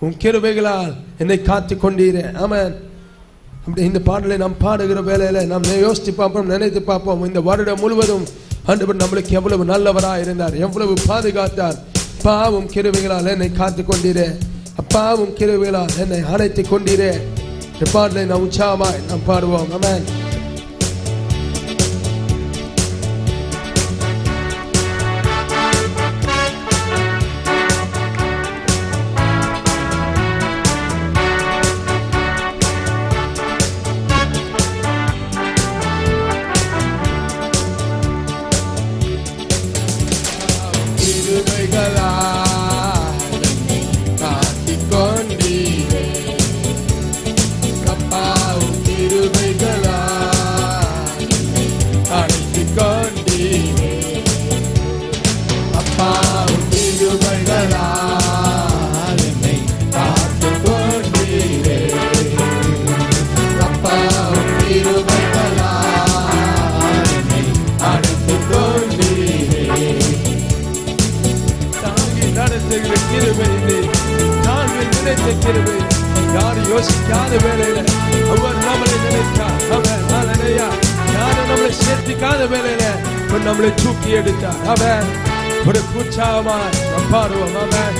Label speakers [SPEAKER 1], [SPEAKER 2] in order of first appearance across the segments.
[SPEAKER 1] உன் கிருபைகளால் என்னை காத்து கொண்டீரே ஆமென் அப்படி இந்த பாடலை நாம் பாடுகிற வேலையில நாம் யோசித்து பார்ப்போம் நினைத்து பார்ப்போம் இந்த வருடம் முழுவதும் ஆண்டவர் நம்மளுக்கு எவ்வளவு நல்லவராக இருந்தார் எவ்வளவு பாதுகாத்தார் பாவும் கிருவிகளால் என்னை காத்து கொண்டீரே அப்பாவும் கிருவிகளால் என்னை அணைத்து கொண்டீரே இந்த பாடலை நாம் உற்சாகமாய் நாம் பாடுவோம் ஆமென் கிருபைகளால் என்னை காத்துக் கொண்டீரே. அப்பாவும் கிருபைகளால் என்னை அணைத்துக் கொண்டீரே. அப்பாவும் கிருபைகளால் என்னை காத்துக் கொண்டீரே. அப்பாவும் கிருபைகளால் என்னை அணைத்துக் கொண்டீரே. தாங்கி நடத்துகிற கிருபை இது. தாங்கள் நினைத்த கிருபை யாரும் யோசிக்காத வேலையில அவர் நம்மளை நினைத்தார் அவன் ஹalleluya. யாரும் நம்மளை சேர்த்திக்காத வேலையில அவர் நம்மளை தூக்கி எடுத்தார் அவன் ஒரு உற்சாகமாய் நாம் பாடுவோம் அவன்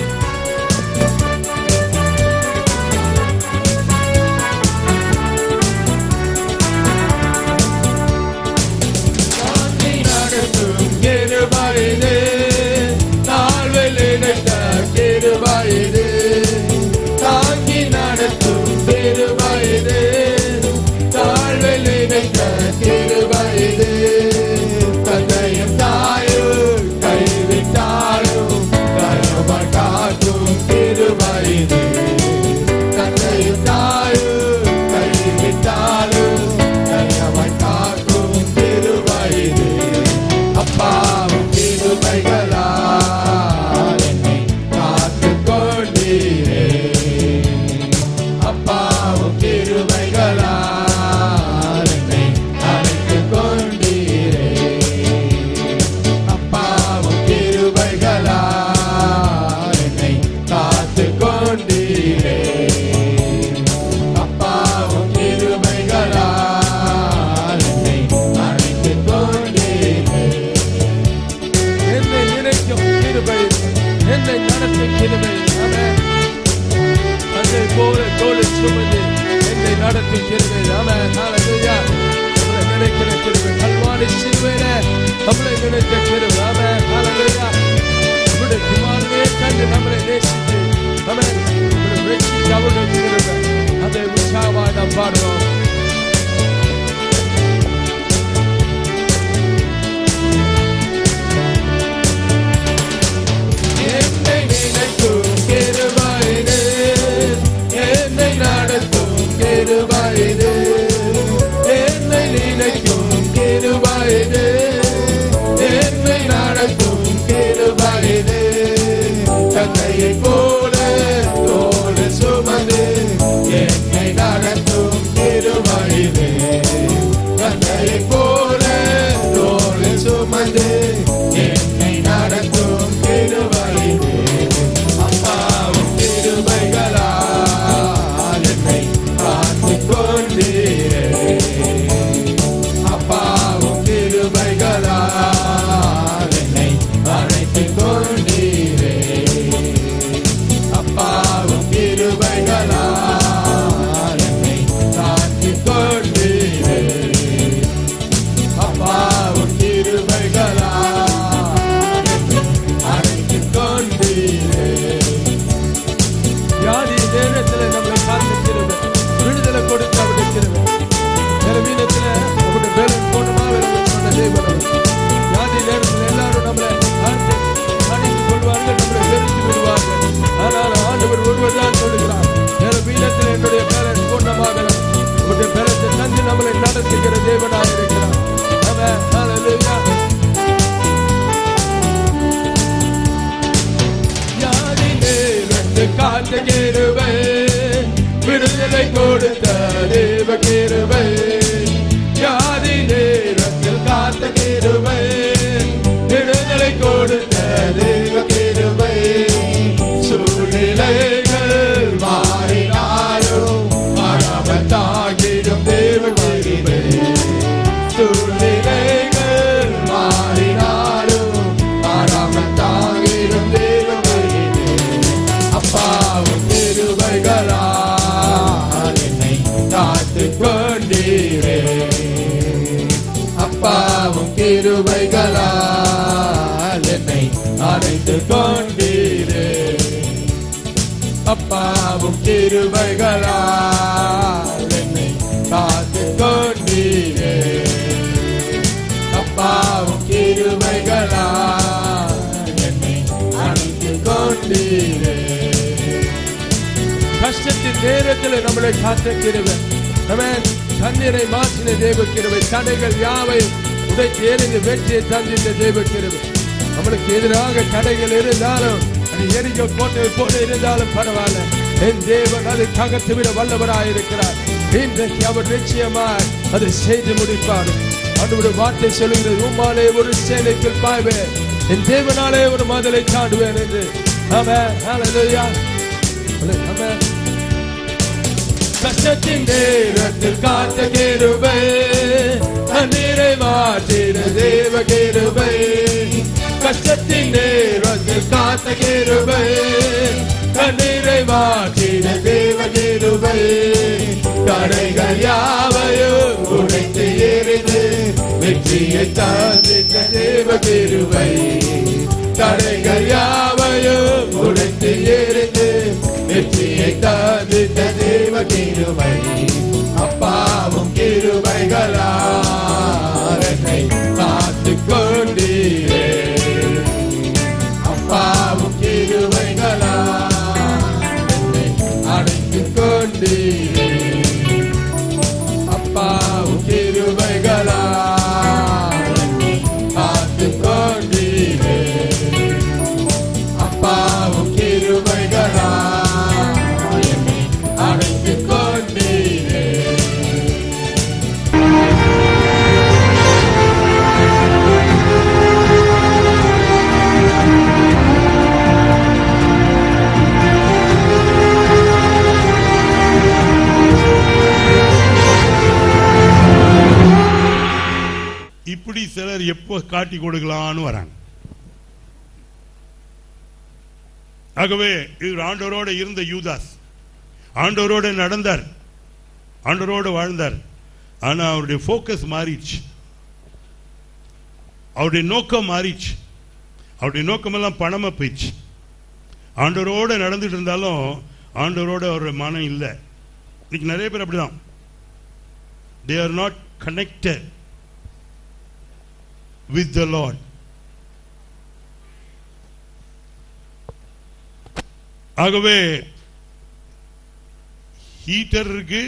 [SPEAKER 1] தாங்கி நடத்தும் கிருபையிலே, தாழ்வில் இணைத்த கிருபையிலே, தாங்கி நடத்தும் கிருபையிலே, தாழ்வில் இணைத்த கிருபையிலே, தந்தையும் தாயும் கைவிட்டாலும் தயவாய் காக்கும் கிருபையிலே, தந்தையும் தாயும் கைவிட்டாலும் தயவாய் காக்கும் கிருபையிலே, அப்பாவும் கிருபைகளால் என்னை காத்துக் கொண்டீரே. அப்பாவும் கிருபைகளால் என்னை அழைத்துக் கொண்டீரே. அப்பாவும் கிருபைகளால் என்னை காத்துக் கொண்டீரே. அப்பாவும் கிருபைகளால் என்னை அழைத்துக் கொண்டீரே. என்னை நினைக்கும் கிருபை என்னை நடத்தும் கிருபை ஆமென். தந்தை போல தோலை சுமந்து என்னை நடத்தும் கிருபை ஆமென். ஹalleluya. நம்மளை நினைக்கிற கிருபை கல்வாரி சிலுவையில நம்மளை நினைத்த கிருபை ஆமென். ஹalleluya. நம்முடைய குமாரனே கண்டு நம்மளை நேசித்து நம்மளை நம்மளை ரட்சித்து அவருடைய கிருபை அதை உற்சாகமாக நாம் பாடுவோம் என்னை நினைக்கும் கிருபையிலே, என்னை நடத்தும் கிருபையிலே, என்னை நினைக்கும் கிருபையிலே, என்னை நடத்தும் கிருபையிலே, தந்தையைப் போல தோள் சுமந்து என்னை நடத்தும் கிருபையிலே, தந்தையைப் போல தோள் சுமந்து என்னை நடத்தும் கிருபையிலே, அப்பாவும் கிருபைகளால் என்னை காத்துக் கொண்டீரே. அப்பாவும் கிருபைகளால் என்னை அழைத்துக் கொண்டீரே. அப்பாவும் கிருபைகளால் என்னை காத்துக் கொண்டீரே. அப்பாவும் கிருபைகளால் என்னை அழைத்துக் கொண்டீரே. வியாதி நேரத்தில் நம்மளை காத்திருக்கிறது விடுதலை கொடுத்து அவருடைய கிருபை பலவீனத்தில் உங்களுடைய வேலை போனமா வேலை சொன்ன தேவனம் வியாதி நேரத்தில் எல்லாரும் நம்மளை காத்து அணைத்துக் கொள்வார்கள் நம்மளை வெறுத்து விடுவார்கள் ஆனால் ஆண்டவர் ஒருவர் தான் சொல்லுகிறார் பலவீனத்தில் என்னுடைய பேரன் பூர்ணமாகலாம் உங்களுடைய பேரத்தை தந்து நம்மளை நடத்துகிற தேவனாக இருக்கிறார் அவன் ஹalleluya யாரிலே ரெண்டு காத்த கிருபை விடுதலை கொடுத்த தேவ கிருபை யாரிலே ரெண்டு காத்த கிருபை விடுதலை கொடுத்த தேவ கிருபை சூழ்நிலைகள் கிருபைகளால் என்னை காத்து கொண்டீரே அப்பாவும் கிருபைகளால் என்னை அணைத்து கொண்டீரே அப்பாவும் கிருபைகளால் என்னை காத்து கொண்டீரே அப்பாவும் கிருபைகளால் என்னை அணைத்து கொண்டீரே கஷ்டத்தின் நேரத்தில் நம்மளை காத்த கிருபை நம்ம தண்ணீரை மாற்றின தேவ கிருபை தடைகள் யாவை உடைத்து எறிந்து வெற்றியை தந்தித்த தேவ கிருபை நம்மளுக்கு எதிராக தடைகள் இருந்தாலும் அது எரிக கோட்டை போல இருந்தாலும் பரவாயில்ல என் தேவன் அதை தகர்த்து விட வல்லவராய் இருக்கிறார் இன்றைக்கு அவர் நிச்சயமாய் அதை செய்து முடிப்பார் அவருடைய வார்த்தை சொல்லுகிறது உம்மாலே ஒரு சேலைக்குள் பாய்வேன் என் தேவனாலே ஒரு மதலை தாண்டுவேன் என்று ஆமென் ஹalleluya ஆமென் கஷ்டத்தின் நேரத்தில் காத்த கிருபை தண்ணீரை மாற்றின தேவ கிருபை கஷ்டத்தின் நேரத்தில் காத்த கிருபை தண்ணீரை மாற்றின தேவ கிருபை தடைகள் யாவையும் உடைத்து எறிந்து வெற்றியை தந்தித்த தேவ கிருபை தடைகள் யாவையும் உடைத்து எறிந்து வெற்றியை தந்தித்த தேவ கிருபை அப்பாவும் கிருபைகளால் என்னை காத்து கொண்டீரே அப்பாவும் கிருபைகளால் என்னை அடைத்து கொண்டீரே அப்பாவும் கிருபைகளால் என்னை காத்து கொண்டீரே அப்பாவும் கிருபைகளால் என்னை அடைத்து கொண்டீரே
[SPEAKER 2] இப்படி சிலர் எப்போ காட்டி கொடுக்கலான்னு வராங்க ஆகவே இவர் ஆண்டவரோட இருந்த யூதாஸ் ஆண்டவரோட நடந்தார் ஆண்டவரோட வாழ்ந்தார் ஆனா அவருடைய ஃபோக்கஸ் மாறிடுச்சு அவருடைய நோக்கம் மாறிடுச்சு அவருடைய நோக்கமெல்லாம் பணமா போயிடுச்சு ஆண்டவரோட நடந்துட்டு இருந்தாலும் ஆண்டவரோட அவருடைய மனம் இல்லை இன்னைக்கு நிறைய பேர் அப்படிதான் they are not connected with the Lord. ஆகவே ஹீட்டர் இருக்கு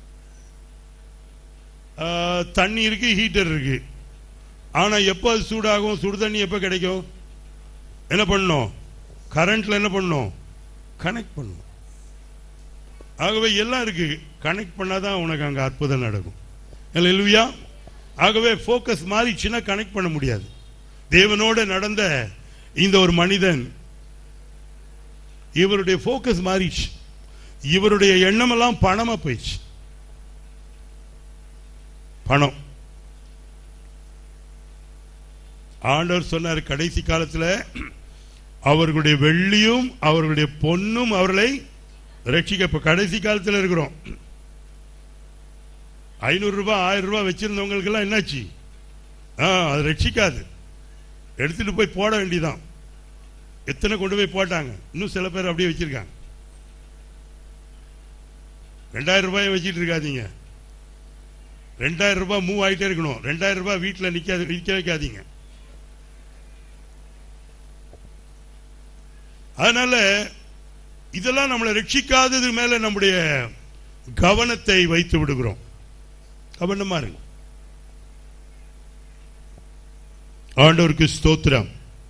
[SPEAKER 2] ஆ, தண்ணி இருக்கு ஹீட்டர் இருக்கு ஆனா எப்போ அது சூடாகும் சுடு தண்ணி எப்போ கிடைக்கும் என்ன பண்ணணும் கரண்ட்ல என்ன பண்ணணும் கனெக்ட் பண்ணணும் ஆகவே எல்லாம் இருக்கு கனெக்ட் பண்ணாதான் உனக்கு அங்க அற்புதம் நடக்கும் இல்லையா ஆகவே ஃபோக்கஸ் மாறிச்சுன்னா கனெக்ட் பண்ண முடியாது தேவனோட நடந்த இந்த ஒரு மனிதன் இவருடைய ஃபோக்கஸ் மாறிச்சு இவருடைய எண்ணமெல்லாம் பணமா போயிடுச்சு பணம் ஆண்டவர் சொன்னார் கடைசி காலத்துல அவர்களுடைய வெள்ளியும் அவர்களுடைய பொன்னும் அவர்களை ரட்சிக்க இப்ப கடைசி காலத்துல இருக்கிறோம் ஐநூறு ரூபாய் ஆயிரம் ரூபாய் வச்சிருந்தவங்களுக்கு எல்லாம் என்னாச்சு ஆ அது ரட்சிக்காது எடுத்துட்டு போய் போட வேண்டியதான் எத்தனை கொண்டு போய் போட்டாங்க இன்னும் சில பேர் அப்படியே வச்சிருக்காங்க ரெண்டாயிரம் ரூபாயை வச்சிட்டு இருக்காதீங்க ரெண்டாயிரம் ரூபாய் மூவ் ஆயிட்டே இருக்கணும் ரெண்டாயிரம் ரூபாய் வீட்டில் நிக்காது நிக்க வைக்காதீங்க அதனால இதெல்லாம் நம்மளை ரட்சிக்காதது மேல நம்முடைய கவனத்தை வைத்து விடுகிறோம் கவனமா இருங்க ஆண்டவருக்கு ஸ்தோத்திரம்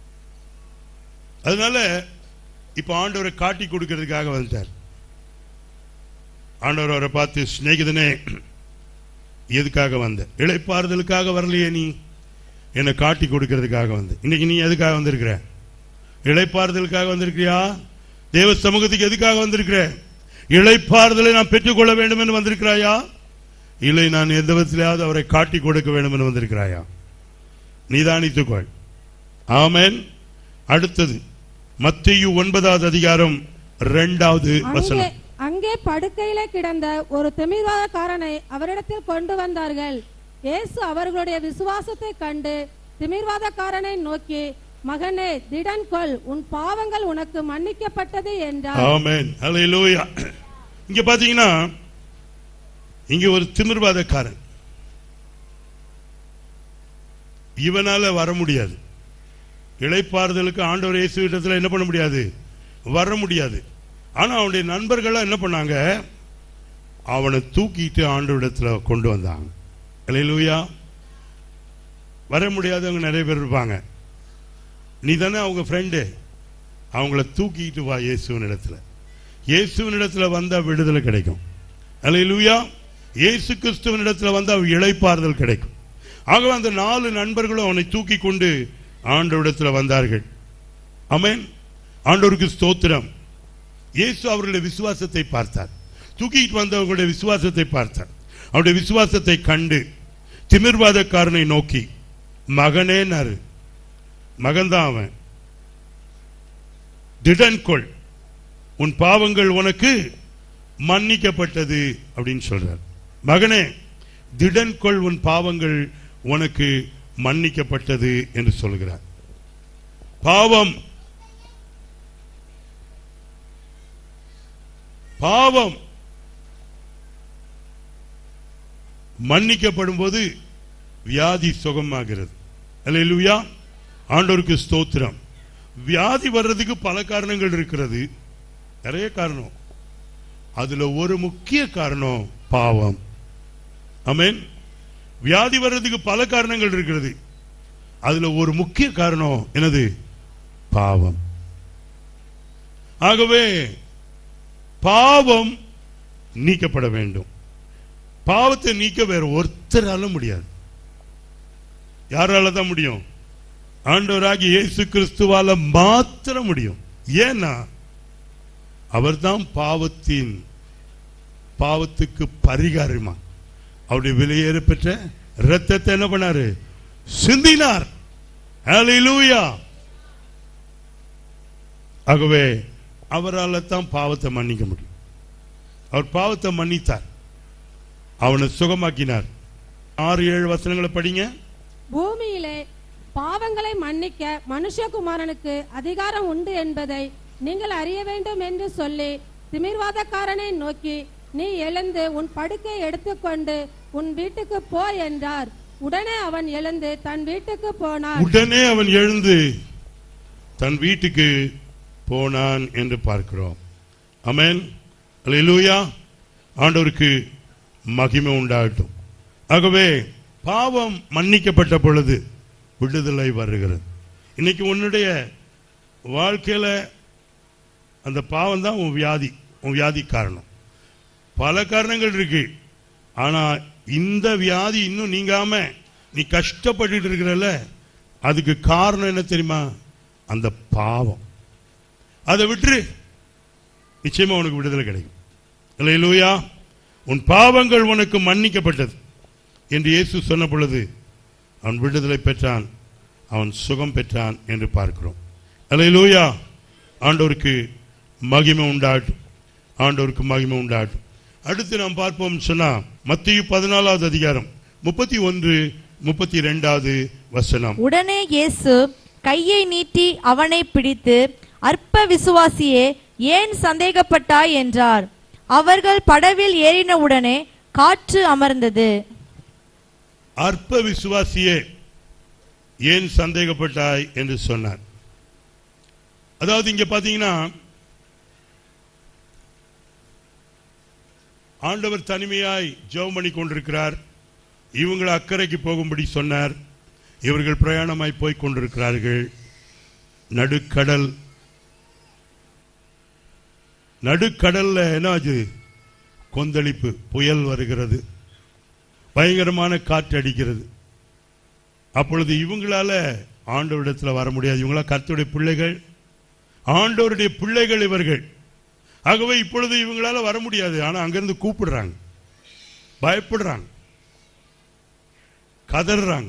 [SPEAKER 2] அதனால இப்ப ஆண்டவரை காட்டி கொடுக்கிறதுக்காக வந்தார் ஆண்டவர் அவரை பார்த்து சிநேகிதனே எதுக்காக வந்த இளைப்பாறுதலுக்காக வரலையே நீ என்னை காட்டி கொடுக்கிறதுக்காக வந்த இன்னைக்கு நீ எதுக்காக வந்திருக்கிற இளைப்பாறுதலுக்காக வந்திருக்கிறியா தேவ சமூகத்துக்கு எதுக்காக வந்திருக்கிற இளைப்பாறுதலை நான் பெற்றுக்கொள்ள வேண்டும் என்று வந்திருக்கிறாயா இல்லை நான் எந்த விதத்திலாவது அவரை காட்டி கொடுக்க வேண்டும் என்று வந்திருக்கிறாயா நிதானித்துக்கொள் ஆமென் அடுத்தது மத்தேயு ஒன்பதாவது அதிகாரம் இரண்டாவது
[SPEAKER 3] அங்கே
[SPEAKER 2] வசனம்
[SPEAKER 3] அங்கே அங்கே படுக்கையிலே கிடந்த ஒரு திமிர்வாதக்காரனை அவரிடத்தில் கொண்டு வந்தார்கள் இயேசு அவர்களுடைய விசுவாசத்தை கண்டு திமிர்வாதக்காரனை நோக்கி மகனே திடன் கொள் உன் பாவங்கள் உனக்கு மன்னிக்கப்பட்டது என்றார்
[SPEAKER 2] ஆமென் ஹalleluya இங்க பாத்தீங்கன்னா இங்க ஒரு திமிர்வாதக்காரன் இவனால வர முடியாது இளைப்பாறுதலுக்கு ஆண்டவர் இயேசு இடத்துல என்ன பண்ண முடியாது வர முடியாது ஆனா அவனுடைய நண்பர்கள்லாம் என்ன பண்ணாங்க அவனை தூக்கிட்டு ஆண்டவரிடத்துல கொண்டு வந்தாங்க ஹalleluya வர முடியாதவங்க நிறைய பேர் இருப்பாங்க நீ தானே அவங்க ஃப்ரெண்டு அவங்கள தூக்கிட்டு வா இயேசுவின் இடத்துல இயேசுவின் இடத்துல வந்தா விடுதலை கிடைக்கும் அல்லேலூயா இயேசு கிறிஸ்துவின் இடத்துல வந்தா இளைப்பாறுதல் கிடைக்கும் ஆகவே அந்த நாலு நண்பர்களும் அவனை தூக்கி கொண்டு ஆண்டவரிடத்துல வந்தார்கள் ஆமென் ஆண்டவருக்கு ஸ்தோத்திரம் இயேசு அவர்களுடைய விசுவாசத்தை பார்த்தார் தூக்கிட்டு வந்தவர்களுடைய விசுவாசத்தை பார்த்தார் அவருடைய விசுவாசத்தை கண்டு திமிர்வாதக்காரனை நோக்கி மகனேனாரு மகன்தான் அவன் திடன் கொள் உன் பாவங்கள் உனக்கு மன்னிக்கப்பட்டது அப்படின்னு சொல்றார் மகனே திடன் கொள் உன் பாவங்கள் உனக்கு மன்னிக்கப்பட்டது என்று சொல்கிறார் பாவம் பாவம் மன்னிக்கப்படும் போது வியாதி சுகமாகிறது அல்லேலூயா ஆண்டவருக்கு ஸ்தோத்திரம் வியாதி வர்றதுக்கு பல காரணங்கள் இருக்கிறது நிறைய காரணம் அதுல ஒரு முக்கிய காரணம் பாவம் ஆமென் வியாதி வர்றதுக்கு பல காரணங்கள் இருக்கிறது அதுல ஒரு முக்கிய காரணம் என்னது பாவம் ஆகவே பாவம் நீக்கப்பட வேண்டும் பாவத்தை நீக்க வேற ஒருத்தரால முடியாது யாரால தான் முடியும் ஆண்டவராகிய இயேசு கிறிஸ்துவால மாத்திரம் முடியும் ஏன்னா அவர்தான் பாவத்தின் பாவத்துக்கு பரிகாரமா அவருடைய விலையேற பெற்ற இரத்தத்தை என்ன பண்ணாரு சிந்தினார் ஹalleluya ஆகவே அவரால தான் பாவத்தை மன்னிக்க முடியும் அவர் பாவத்தை மன்னித்தார் அவனை சுகமாக்கினார் ஆறு ஏழு வசனங்களை படிங்க
[SPEAKER 3] பூமியிலே பாவங்களை மன்னிக்க மனுஷகுமாரனுக்கு அதிகாரம் உண்டு என்பதை நீங்கள் அறிய வேண்டும் என்று சொல்லி திமிர்வாதக்காரனை நோக்கி நீ எழுந்து உன் படுக்கையை எடுத்துக்கொண்டு உன் வீட்டுக்கு போ என்றார் உடனே அவன் எழுந்து தன் வீட்டுக்கு போனான்
[SPEAKER 2] உடனே அவன் எழுந்து தன் வீட்டுக்கு போனான் என்று பார்க்கிறோம் அமேன் அல்லேலூயா ஆண்டவருக்கு மகிமை உண்டாகட்டும் ஆகவே பாவம் மன்னிக்கப்பட்ட பொழுது விடுதலை வருகிறது இன்னைக்கு உன்னுடைய வாழ்க்கையில அந்த பாவம் தான் உன் வியாதி உன் வியாதி காரணம் பல காரணங்கள் இருக்கு ஆனா இந்த வியாதி இன்னும் நீங்காம நீ கஷ்டப்பட்டுட்டு இருக்கிறல்ல அதுக்கு காரணம் என்ன தெரியுமா அந்த பாவம் அதை விட்டுரு நிச்சயமா உனக்கு விடுதலை கிடைக்கும் இல்லையா உன் பாவங்கள் உனக்கு மன்னிக்கப்பட்டது என்று இயேசு சொன்ன பொழுது அவன் விடுதலை பெற்றான் அவன் சுகம் பெற்றான் என்று பார்க்கிறோம் அல்லேலூயா ஆண்டவருக்கு மகிமை உண்டாட்டும் ஆண்டவருக்கு மகிமை உண்டாட்டும் அடுத்து நாம் பார்ப்போம் சொன்னா மத்திய பதினாலாவது அதிகாரம் முப்பத்தி ஒன்று முப்பத்தி ரெண்டாவது வசனம்
[SPEAKER 4] உடனே இயேசு கையை நீட்டி அவனை பிடித்து அற்ப விசுவாசியே ஏன் சந்தேகப்பட்டாய் என்றார் அவர்கள் படவில் ஏறினவுடனே காற்று அமர்ந்தது
[SPEAKER 2] அற்ப விசுவாசியே ஏன் சந்தேகப்பட்டாய் என்று சொன்னார் அதாவது இங்க பாத்தீங்கன்னா ஆண்டவர் தனிமையாய் ஜெபம் பண்ணி கொண்டிருக்கிறார் இவங்களை அக்கறைக்கு போகும்படி சொன்னார் இவர்கள் பிரயாணமாய் போய் கொண்டிருக்கிறார்கள் நடுக்கடல் நடுக்கடல்ல என்ன ஆச்சு கொந்தளிப்பு புயல் வருகிறது பயங்கரமான காற்று அடிக்கிறது அப்பொழுது இவங்களால ஆண்டவரிடத்துல வர முடியாது இவங்களா கர்த்தருடைய பிள்ளைகள் ஆண்டவருடைய பிள்ளைகள் இவர்கள் ஆகவே இப்பொழுது இவங்களால வர முடியாது ஆனா அங்கிருந்து கூப்பிடுறாங்க பயப்படுறாங்க கதறாங்க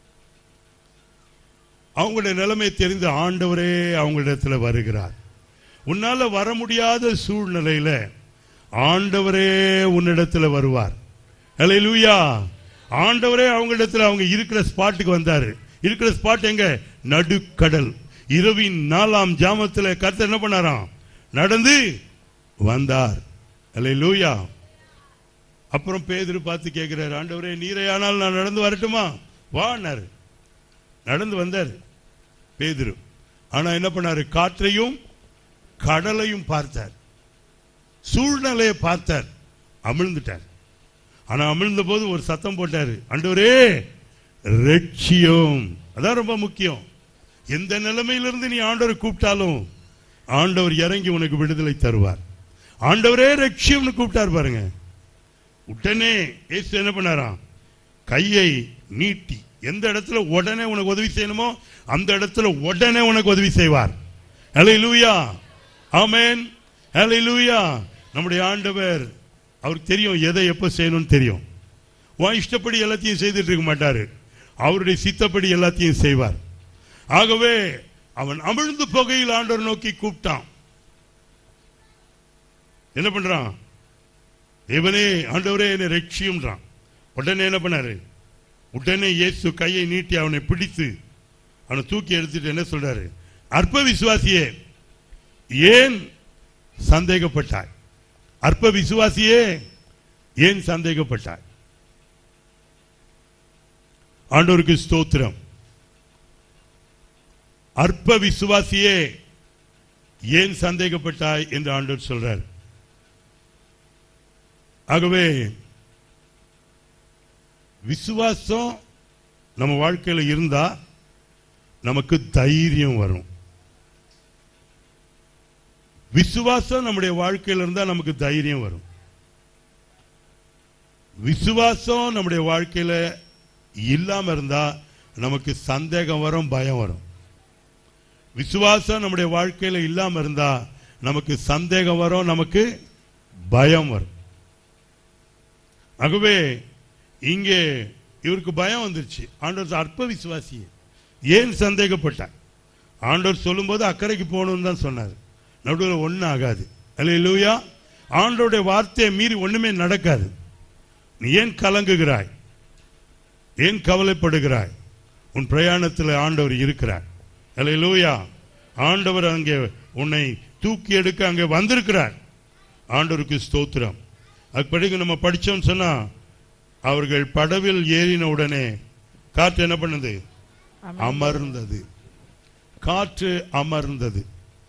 [SPEAKER 2] அவங்களுடைய நிலைமை தெரிந்து ஆண்டவரே அவங்களிடத்துல வருகிறார் உன்னால வர முடியாத சூழ்நிலையில ஆண்டவரே உன்னிடத்துல வருவார் ஹalleluya ஆண்டவரே அவங்களிடத்துல அவங்க இருக்கிற ஸ்பாட்டுக்கு வந்தாரு இருக்கிற ஸ்பாட் எங்க நடுக்கடல் இரவின் நாலாம் ஜாமத்துல கர்த்தர் என்ன பண்ணாராம் நடந்து வந்தார் ஹalleluya அப்புறம் பேதுரு பார்த்து கேட்கிறாரு ஆண்டவரே நீரே ஆனால் நான் நடந்து வரட்டுமா வான்னாரு நடந்து வந்தார் பேதுரு ஆனா என்ன பண்ணாரு காற்றையும் கடலையும் பார்த்தார் சூழ்நிலையை பார்த்தார் அமிழ்ந்துட்டார் ஆனா அமிழ்ந்த போது ஒரு சத்தம் போட்டாரு ஆண்டவரே ரட்சியம் அதான் ரொம்ப முக்கியம் எந்த நிலைமையிலிருந்து நீ ஆண்டவரை கூப்பிட்டாலும் ஆண்டவர் இறங்கி உனக்கு விடுதலை தருவார் ஆண்டவரே ரட்சியம்னு கூப்பிட்டார் பாருங்க உடனே இயேசு என்ன பண்ணாராம் கையை நீட்டி எந்த இடத்துல உடனே உனக்கு உதவி செய்யணுமோ அந்த இடத்துல உடனே உனக்கு உதவி செய்வார் ஹalleluya ஆமென் ஹalleluya நம்முடைய ஆண்டவர் அவருக்கு தெரியும் எதை எப்ப செய்யணும்னு தெரியும் உன் இஷ்டப்படி எல்லாத்தையும் செய்துட்டு இருக்க மாட்டாரு அவருடைய சித்தப்படி எல்லாத்தையும் செய்வார் ஆகவே அவன் அமிழ்ந்து புகையில் ஆண்டவர் நோக்கி கூப்பிட்டான் என்ன பண்றான் தேவனே ஆண்டவரே என்னை ரட்சியும்ன்றான் உடனே என்ன பண்ணாரு உடனே இயேசு கையை நீட்டி அவனை பிடித்து அவனை தூக்கி எடுத்துட்டு என்ன சொல்றாரு அற்ப விசுவாசியே ஏன் சந்தேகப்பட்டாய் அற்ப விசுவாசியே ஏன் சந்தேகப்பட்டாய் ஆண்டவருக்கு ஸ்தோத்திரம் அற்ப விசுவாசியே ஏன் சந்தேகப்பட்டாய் என்று ஆண்டவர் சொல்றார் ஆகவே விசுவாசம் நம்ம வாழ்க்கையில இருந்தா நமக்கு தைரியம் வரும் விசுவாசம் நம்முடைய வாழ்க்கையில இருந்தா நமக்கு தைரியம் வரும் விசுவாசம் நம்முடைய வாழ்க்கையில இல்லாம இருந்தா நமக்கு சந்தேகம் வரும் பயம் வரும் விசுவாசம் நம்முடைய வாழ்க்கையில இல்லாம இருந்தா நமக்கு சந்தேகம் வரும் நமக்கு பயம் வரும் ஆகவே இங்கே இவருக்கு பயம் வந்துருச்சு ஆண்டவர் அற்ப விசுவாசி ஏன் சந்தேகப்பட்டார் ஆண்டவர் சொல்லும்போது அக்கறைக்கு போகணும்னு தான் சொன்னார் நடுவில் ஒன்றும் ஆகாது அல்ல ஆண்டவருடைய வார்த்தையை மீறி ஒண்ணுமே நடக்காது நீ ஏன் கலங்குகிறாய் ஏன் கவலைப்படுகிறாய் உன் பிரயாணத்தில் ஆண்டவர் இருக்கிறார் அல்ல ஆண்டவர் அங்கே உன்னை தூக்கி எடுக்க அங்கே வந்திருக்கிறார் ஆண்டவருக்கு ஸ்தோத்திரம் அது பிறகு நம்ம படிச்சோம்னு சொன்னா அவர்கள் படவில் ஏறின உடனே காற்று என்ன பண்ணுது அமர்ந்தது காற்று அமர்ந்தது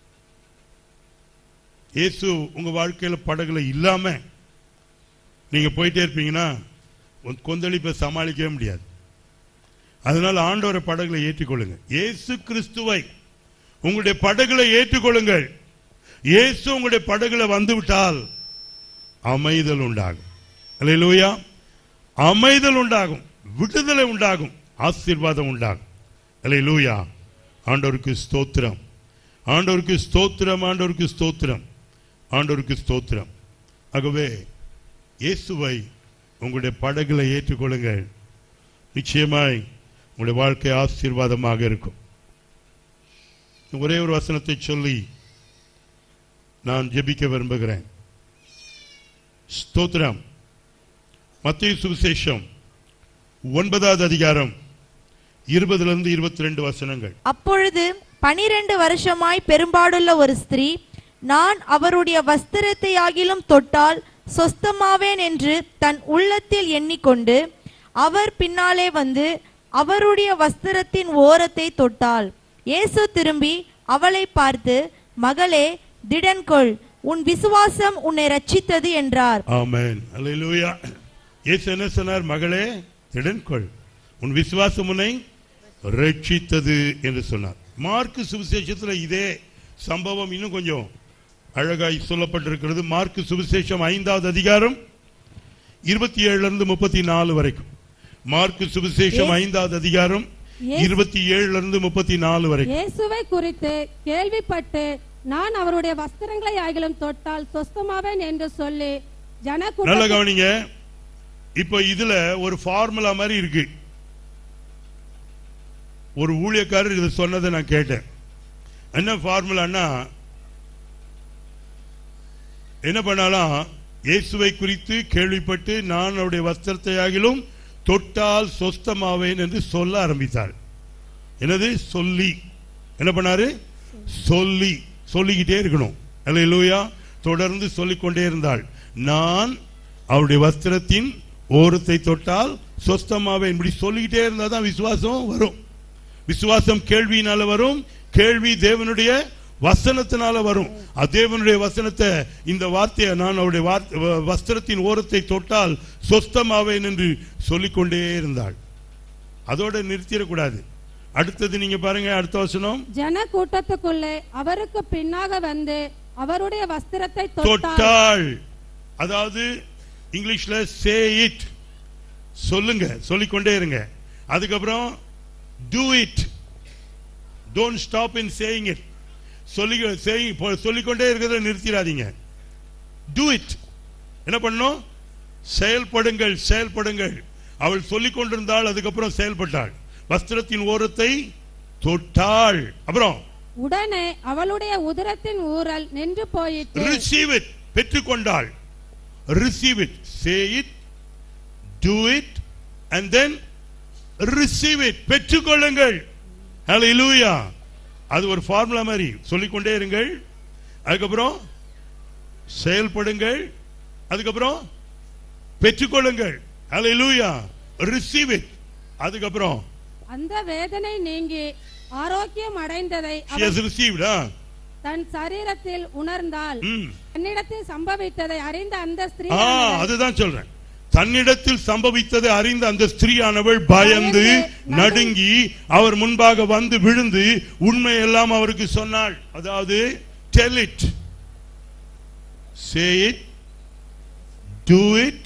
[SPEAKER 2] இயேசு உங்க வாழ்க்கையில படகுல இல்லாம நீங்க போயிட்டே இருப்பீங்கன்னா உன் கொந்தளிப்பை சமாளிக்கவே முடியாது அதனால ஆண்டவரை படகுல ஏற்றிக்கொள்ளுங்க இயேசு கிறிஸ்துவை உங்களுடைய படகுல ஏற்றுக்கொள்ளுங்கள் இயேசு உங்களுடைய படகுல வந்து விட்டால் அமைதல் உண்டாகும் அல்லேலூயா அமைதல் உண்டாகும் விடுதலை உண்டாகும் ஆசீர்வாதம் உண்டாகும் அல்லேலூயா ஆண்டவருக்கு ஸ்தோத்திரம் ஆண்டவருக்கு ஸ்தோத்திரம் ஆண்டவருக்கு ஸ்தோத்திரம் ஆண்டவருக்கு ஸ்தோத்திரம் ஆகவே இயேசுவை உங்களுடைய படகுல ஏற்றுக்கொள்ளுங்கள் நிச்சயமாய் உங்களுடைய வாழ்க்கை ஆசீர்வாதமாக இருக்கும் ஒரே ஒரு வசனத்தை சொல்லி நான் ஜெபிக்க விரும்புகிறேன் ஸ்தோத்திரம் மத்திய சுவிசேஷம் ஒன்பதாவது அதிகாரம் இருபதிலிருந்து இருபத்தி ரெண்டு வசனங்கள்
[SPEAKER 4] அப்பொழுது பனிரெண்டு வருஷமாய் பெரும்பாடுள்ள ஒரு ஸ்திரீ நான் அவருடைய வஸ்திரத்தை ஆகிலும் தொட்டால் சொஸ்தமாவேன் என்று தன் உள்ளத்தில் எண்ணிக்கொண்டு அவர் பின்னாலே வந்து அவருடைய வஸ்திரத்தின் ஓரத்தை தொட்டாள் இயேசு திரும்பி அவளை பார்த்து மகளே திடன்கொள் உன் விசுவாசம் உன்னை ரட்சித்தது என்றார்
[SPEAKER 2] ஆமென் அல்லேலூயா இயேசு என்ன சொன்னார் மகளே திடன்கொள் உன் விசுவாசம் உன்னை ரட்சித்தது என்று சொன்னார் மார்க்கு சுவிசேஷத்தில் இதே சம்பவம் இன்னும் கொஞ்சம் அழகாய் சொல்லப்பட்டிருக்கிறது மார்க்கு சுவிசேஷம் ஐந்தாவது அதிகாரம் இருபத்தி ஏழுல இருந்து முப்பத்தி நாலு வரைக்கும் மார்க்கு சுவிசேஷம் ஐந்தாவது அதிகாரம்
[SPEAKER 3] இயேசு-
[SPEAKER 2] இருபத்தி ஏழுல இருந்து முப்பத்தி நாலு வரைக்கும்
[SPEAKER 3] இயேசுவை குறித்து கேள்விப்பட்டு நான் அவருடைய வஸ்திரங்களை ஆகிலும் தொட்டால் சொஸ்தமாவேன் என்று சொல்லி
[SPEAKER 2] நல்ல
[SPEAKER 3] ஜனக்கூட்ட
[SPEAKER 2] கவனிங்க இப்ப இதுல ஒரு ஃபார்முலா மாதிரி இருக்கு ஒரு ஊழியக்காரர் இதை சொன்னதை நான் கேட்டேன் என்ன ஃபார்முலான்னா என்ன பண்ணாலும் இயேசுவை குறித்து கேள்விப்பட்டு நான் அவருடைய வஸ்திரத்தை ஆகிலும் தொட்டால் சொஸ்தமாவேன் என்று சொல்ல ஆரம்பித்தாள் என்னது சொல்லி என்ன பண்ணாரு சொல்லி சொல்லிக்கிட்டே இருக்கணும் அல்லேலூயா தொடர்ந்து சொல்லிக்கொண்டே இருந்தாள் நான் அவருடைய வஸ்திரத்தின் ஓரத்தை தொட்டால் சொஸ்தமாவேன் இப்படி சொல்லிக்கிட்டே இருந்தா தான் விசுவாசம் வரும் விசுவாசம் கேள்வியினால வரும் கேள்வி தேவனுடைய வசனத்தினால வரும் அது தேவனுடைய வசனத்தை இந்த வார்த்தையை நான் அவருடைய வார்த்தை- வ- வஸ்திரத்தின் ஓரத்தை தொட்டால் சொஸ்தமாவேன் என்று சொல்லிக்கொண்டே இருந்தாள் அதோட நிறுத்திடக்கூடாது அடுத்தது நீங்க பாருங்க அடுத்த வசனம்
[SPEAKER 3] ஜன கூட்டத்துக்குள்ளே அவருக்கு பின்னாக வந்து அவருடைய வஸ்திரத்தை தொட்டார்
[SPEAKER 2] தொட்டாள் அதாவது இங்கிலீஷ்ல சே இட் சொல்லுங்க சொல்லிக்கொண்டே இருங்க அதுக்கப்புறம் do it don't stop in saying it சொல்லி saying- இப்போ சொல்லிக்கொண்டே இருக்கிறத நிறுத்திடாதீங்க டூ இட் என்ன பண்ணணும் செயல்படுங்கள் செயல்படுங்கள் அவள் சொல்லிக் கொண்டிருந்தாள் அதுக்கப்புறம் செயல்பட்டாள் வஸ்திரத்தின் ஓரத்தை தொட்டாள் அப்புறம்
[SPEAKER 3] உடனே அவளுடைய உதரத்தின் ஊரல் நின்று போயிற்று
[SPEAKER 2] ரிசீவ் இட் பெற்றுக்கொண்டாள் receive it say it do it and then receive it பெற்றுக்கொள்ளுங்கள் ஹalleluya அது ஒரு ஃபார்முலா மாதிரி சொல்லிக்கொண்டே இருங்கள் அதுக்கப்புறம் செயல்படுங்கள் அதுக்கப்புறம் பெற்றுக்கொள்ளுங்கள் ஹalleluya ரிசீவ் இட் அதுக்கப்புறம்
[SPEAKER 3] அந்த வேதனை நீங்கி ஆரோக்கியம் அடைந்ததை
[SPEAKER 2] she
[SPEAKER 3] அவள்
[SPEAKER 2] has received ஆ
[SPEAKER 3] தன் சரீரத்தில் உணர்ந்தாள்
[SPEAKER 2] ம்
[SPEAKER 3] தன்னிடத்தில் சம்பவித்ததை அறிந்த அந்த ஸ்திரீ
[SPEAKER 2] ஆ அதுதான் சொல்றேன் தன்னிடத்தில் சம்பவித்ததை அறிந்த அந்த ஸ்திரீயானவள் பயந்து நடுங்கி அவர் முன்பாக வந்து விழுந்து உண்மை எல்லாம் அவருக்கு சொன்னாள் அதாவது tell it say it do it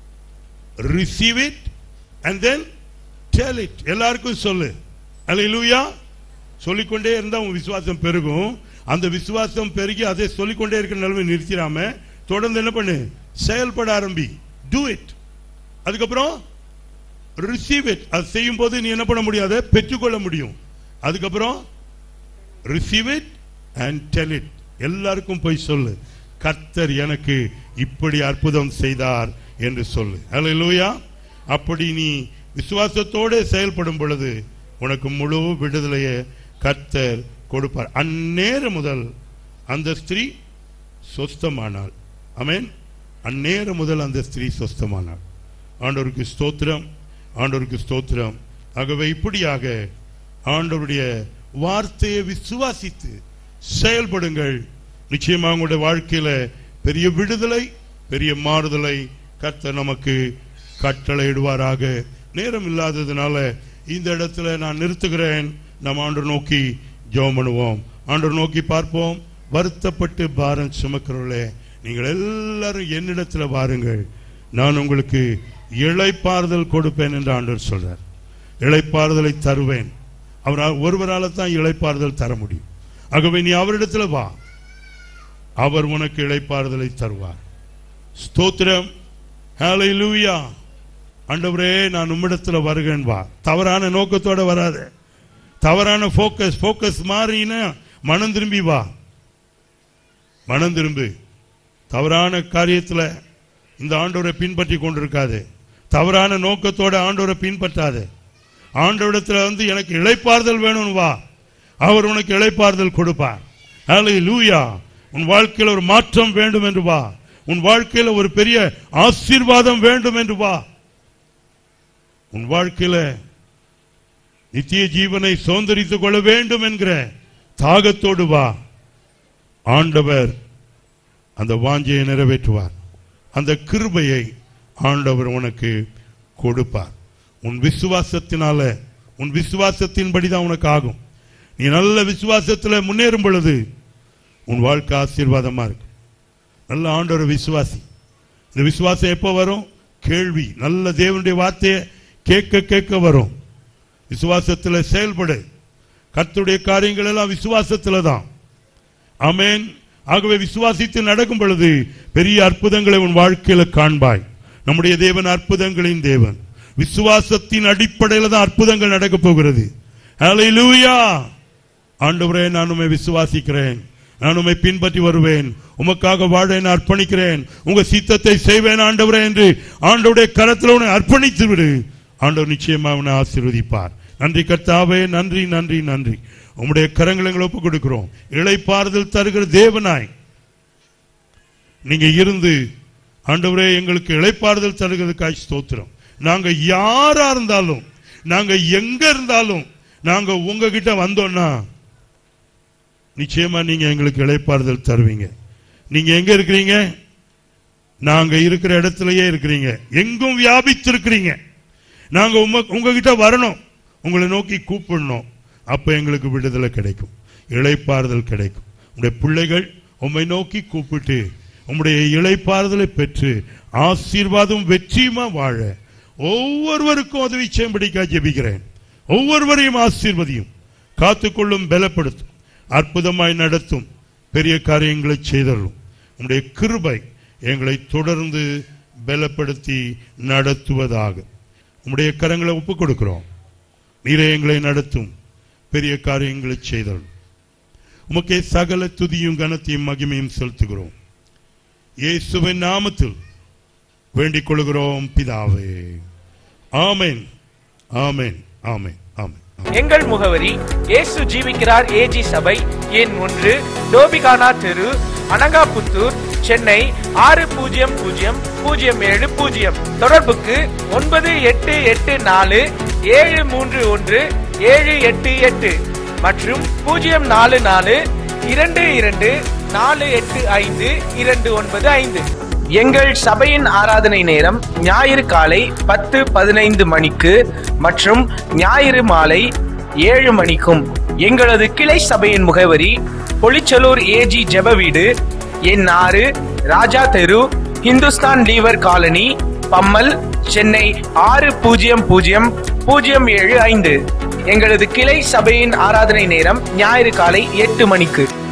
[SPEAKER 2] receive it and then tell it எல்லாருக்கும் சொல்லு அல்லேலூயா சொல்லிக்கொண்டே இருந்தா உன் விசுவாசம் பெருகும் அந்த விசுவாசம் பெருகி அதை சொல்லிக்கொண்டே இருக்கிற நிலைமை நிறுத்திடாம தொடர்ந்து என்ன பண்ணு செயல்பட ஆரம்பி டூ இட் அதுக்கப்புறம் ரிசீவ் இட் அது செய்யும் போது நீ என்ன பண்ண முடியாது பெற்றுக்கொள்ள முடியும் அதுக்கப்புறம் receive it and tell it எல்லாருக்கும் போய் சொல்லு கர்த்தர் எனக்கு இப்படி அற்புதம் செய்தார் என்று சொல்லு அல்லேலூயா அப்படி நீ விசுவாசத்தோடு செயல்படும் பொழுது உனக்கு முழு விடுதலையை கர்த்தர் கொடுப்பார் அந்நேரம் முதல் அந்த ஸ்திரீ சொஸ்தமானாள் ஆமென் அந்நேரம் முதல் அந்த ஸ்திரீ சொஸ்தமானாள் ஆண்டவருக்கு ஸ்தோத்திரம் ஆண்டவருக்கு ஸ்தோத்திரம் ஆகவே இப்படியாக ஆண்டவருடைய வார்த்தையை விசுவாசித்து செயல்படுங்கள் நிச்சயமா உங்களுடைய வாழ்க்கையில பெரிய விடுதலை பெரிய மாறுதலை கர்த்தர் நமக்கு கட்டளையிடுவாராக நேரம் இல்லாததுனால இந்த இடத்துல நான் நிறுத்துகிறேன் நம்ம ஆண்டவர் நோக்கி ஜெபம் பண்ணுவோம் ஆண்டவர் நோக்கி பார்ப்போம் வருத்தப்பட்டு பாரம் சுமக்கிறவர்களே நீங்கள் எல்லாரும் என்னிடத்துல வாருங்கள் நான் உங்களுக்கு இளைப்பாறுதல் கொடுப்பேன் என்று ஆண்டவர் சொல்றார் இளைப்பாறுதலை தருவேன் அவர் ஒருவரால தான் இளைப்பாறுதல் தர முடியும் ஆகவே நீ அவரிடத்துல வா அவர் உனக்கு இளைப்பாறுதலை தருவார் ஸ்தோத்திரம் ஹalleluya ஆண்டவரே நான் உம்மிடத்துல வருகிறேன் வா தவறான நோக்கத்தோட வராத தவறான ஃபோக்கஸ் ஃபோக்கஸ் மாறினா மனம் திரும்பி வா மனம் திரும்பு தவறான காரியத்துல இந்த ஆண்டவரை பின்பற்றி கொண்டிருக்காது தவறான நோக்கத்தோட ஆண்டவரை பின்பற்றாது ஆண்டவரிடத்துல வந்து எனக்கு இளைப்பாறுதல் வேணும் வா அவர் உனக்கு இளைப்பாறுதல் கொடுப்பார் ஹalleluya உன் வாழ்க்கையில் ஒரு மாற்றம் வேண்டும் என்று வா உன் வாழ்க்கையில் ஒரு பெரிய ஆசீர்வாதம் வேண்டும் என்று வா உன் வாழ்க்கையில நித்திய ஜீவனை சுதந்திரித்துக் கொள்ள வேண்டும் என்கிற தாகத்தோடு வா ஆண்டவர் அந்த வாஞ்சையை நிறைவேற்றுவார் அந்த கிருபையை ஆண்டவர் உனக்கு கொடுப்பார் உன் விசுவாசத்தினால உன் விசுவாசத்தின்படி தான் உனக்கு ஆகும் நீ நல்ல விசுவாசத்தில் முன்னேறும் பொழுது உன் வாழ்க்கை ஆசீர்வாதமா இருக்கும் நல்ல ஆண்டவர் விசுவாசி இந்த விசுவாசம் எப்போ வரும் கேள்வி நல்ல தேவனுடைய வார்த்தையை கேட்க கேட்க வரும் விசுவாசத்தில் செயல்படு கர்த்தருடைய காரியங்கள் எல்லாம் விசுவாசத்தில் தான் ஆமென் ஆகவே விசுவாசித்து நடக்கும் பொழுது பெரிய அற்புதங்களை உன் வாழ்க்கையில காண்பாய் நம்முடைய தேவன் அற்புதங்களின் தேவன் விசுவாசத்தின் அடிப்படையில் தான் அற்புதங்கள் நடக்க போகிறது ஹalleluya ஆண்டவரே நான் உம்மை விசுவாசிக்கிறேன் நான் உம்மை பின்பற்றி வருவேன் உமக்காக வாழ நான் அர்ப்பணிக்கிறேன் உங்க சித்தத்தை செய்வேன் ஆண்டவரே என்று ஆண்டவருடைய கரத்தில் உன்னை அர்ப்பணித்து விடு ஆண்டவர் நிச்சயமா உன்னை ஆசீர்வதிப்பார் நன்றி கர்த்தாவே நன்றி நன்றி நன்றி உம்முடைய கரங்களை எங்களை ஒப்புக் கொடுக்கிறோம் இளைப்பாறுதல் தருகிற தேவனாய் நீங்க இருந்து ஆண்டவரே எங்களுக்கு இளைப்பாறுதல் தருகிறதுக்காய் ஸ்தோத்திரம் நாங்க யாரா இருந்தாலும் நாங்க எங்க இருந்தாலும் நாங்க உங்ககிட்ட வந்தோம்னா நிச்சயமா நீங்க எங்களுக்கு இளைப்பாறுதல் தருவீங்க நீங்க எங்க இருக்கிறீங்க நாங்க இருக்கிற இடத்துலயே இருக்கிறீங்க எங்கும் வியாபித்திருக்கிறீங்க நாங்க உம்ம உங்ககிட்ட வரணும் உங்களை நோக்கி கூப்பிடணும் அப்ப எங்களுக்கு விடுதலை கிடைக்கும் இளைப்பாறுதல் கிடைக்கும் உங்களுடைய பிள்ளைகள் உம்மை நோக்கி கூப்பிட்டு உம்முடைய இளைப்பாறுதலை பெற்று ஆசீர்வாதம் வெற்றியுமா வாழ ஒவ்வொருவருக்கும் உதவி செய்யும்படிக்கா ஜெபிக்கிறேன் ஒவ்வொருவரையும் ஆசீர்வதியும் காத்துக்கொள்ளும் பலப்படுத்தும் அற்புதமாய் நடத்தும் பெரிய காரியங்களை செய்தரும் உம்முடைய கிருபை எங்களை தொடர்ந்து பலப்படுத்தி நடத்துவதாக உம்முடைய கரங்களை ஒப்புக் கொடுக்கிறோம் நீரே எங்களை நடத்தும் பெரிய காரியங்களை செய்தல் உமக்கே சகல துதியும் கனத்தையும் மகிமையும் செலுத்துகிறோம் இயேசுவின் நாமத்தில் வேண்டிக் கொள்கிறோம் பிதாவே ஆமென் ஆமென் ஆமென் ஆமென்
[SPEAKER 5] எங்கள் முகவரி இயேசு ஜீவிக்கிறார் ஏஜி சபை எண் ஒன்று டோபிகானா தெரு அனங்காபுத்தூர் சென்னை ஆறு பூஜ்ஜியம் பூஜ்ஜியம் பூஜ்ஜியம் ஏழு பூஜ்ஜியம் தொடர்புக்கு ஒன்பது எட்டு எட்டு நாலு ஏழு மூன்று ஒன்று ஏழு எட்டு எட்டு மற்றும் பூஜ்ஜியம் நாலு நாலு இரண்டு இரண்டு நாலு எட்டு ஐந்து இரண்டு ஒன்பது ஐந்து எங்கள் சபையின் ஆராதனை நேரம் ஞாயிறு காலை பத்து பதினைந்து மணிக்கு மற்றும் ஞாயிறு மாலை ஏழு மணிக்கும் எங்களது கிளை சபையின் முகவரி பொலிச்சலூர் ஏஜி ஜெப வீடு எண் ஆறு ராஜா தெரு ஹிந்துஸ்தான் லீவர் காலனி பம்மல் சென்னை ஆறு பூஜ்ஜியம் பூஜ்ஜியம் பூஜ்ஜியம் ஏழு ஐந்து எங்களது கிளை சபையின் ஆராதனை நேரம் ஞாயிறு காலை எட்டு மணிக்கு